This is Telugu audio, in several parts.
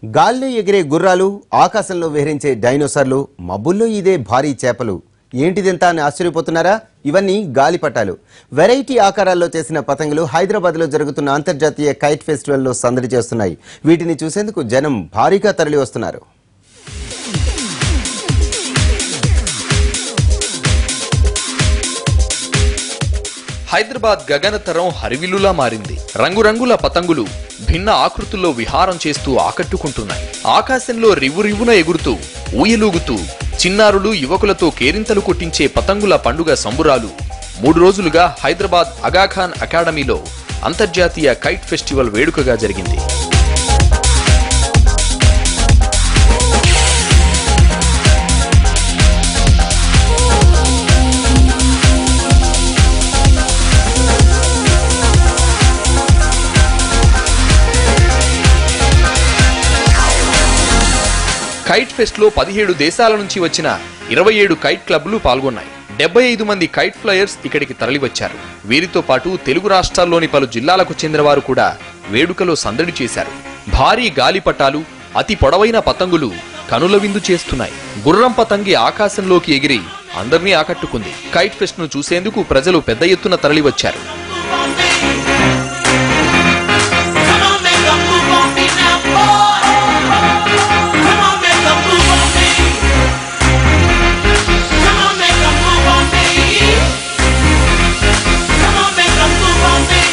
గాల్లో ఎగిరే గుర్రాలు ఆకాశంలో విహరించే డైనోసార్లు మబ్బుల్లో ఇదే భారీ చేపలు ఏంటిదెంత అని ఆశ్చర్యపోతున్నారా ఇవన్నీ గాలిపటాలు వెరైటీ ఆకారాల్లో చేసిన పతంగులు హైదరాబాద్లో జరుగుతున్న అంతర్జాతీయ కైట్ ఫెస్టివల్లో సందడి చేస్తున్నాయి వీటిని చూసేందుకు జనం భారీగా తరలి వస్తున్నారు హైదరాబాద్ గగనతరం హరివిల్లులా మారింది రంగురంగుల పతంగులు భిన్న ఆకృతుల్లో విహారం చేస్తూ ఆకట్టుకుంటున్నాయి ఆకాశంలో రివ్వు రివ్వున ఎగురుతూ ఊయలూగుతూ చిన్నారులు యువకులతో కేరింతలు కొట్టించే పతంగుల పండుగ సంబురాలు మూడు రోజులుగా హైదరాబాద్ అగాఖాన్ అకాడమీలో అంతర్జాతీయ కైట్ ఫెస్టివల్ వేడుకగా జరిగింది కైట్ ఫెస్ట్ లో పదిహేడు దేశాల నుంచి వచ్చిన ఇరవై ఏడు కైట్ క్లబ్లు పాల్గొన్నాయి డెబ్బై ఐదు మంది కైట్ ఫ్లయర్స్ ఇక్కడికి తరలివచ్చారు వీరితో పాటు తెలుగు రాష్ట్రాల్లోని పలు జిల్లాలకు చెందిన వారు కూడా వేడుకలో సందడి చేశారు భారీ గాలిపటాలు అతి పొడవైన పతంగులు కనుల విందు చేస్తున్నాయి గుర్రం పతంగి ఆకాశంలోకి ఎగిరి అందర్నీ ఆకట్టుకుంది కైట్ ఫెస్ట్ ను చూసేందుకు ప్రజలు పెద్ద ఎత్తున తరలివచ్చారు Come on, make a move on me now, boy. Come on, make a move on me. Come on, make a move on me. Come on, make a move on me.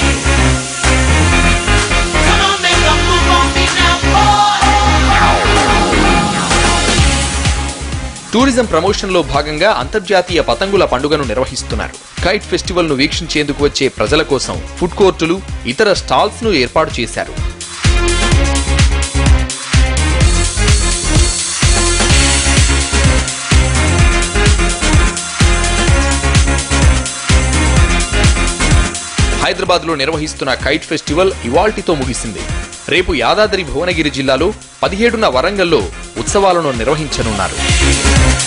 Come on, make a move on me now, boy. Tourism promotion లో భాగంగా అంతర్జాతీయ పతంగుల పండుగను నిర్వహిస్తున్నారు కైట్ ఫెస్టివల్ ను వీక్షించేందుకు వచ్చే ప్రజల కోసం ఫుడ్ కోర్టులు ఇతర స్టాల్స్ ను ఏర్పాటు చేశారు హైదరాబాద్ లో నిర్వహిస్తున్న కైట్ ఫెస్టివల్ ఇవాల్టితో ముగిసింది రేపు యాదాద్రి భువనగిరి జిల్లాలో పదిహేడున వరంగల్లో ఉత్సవాలను నిర్వహించనున్నారు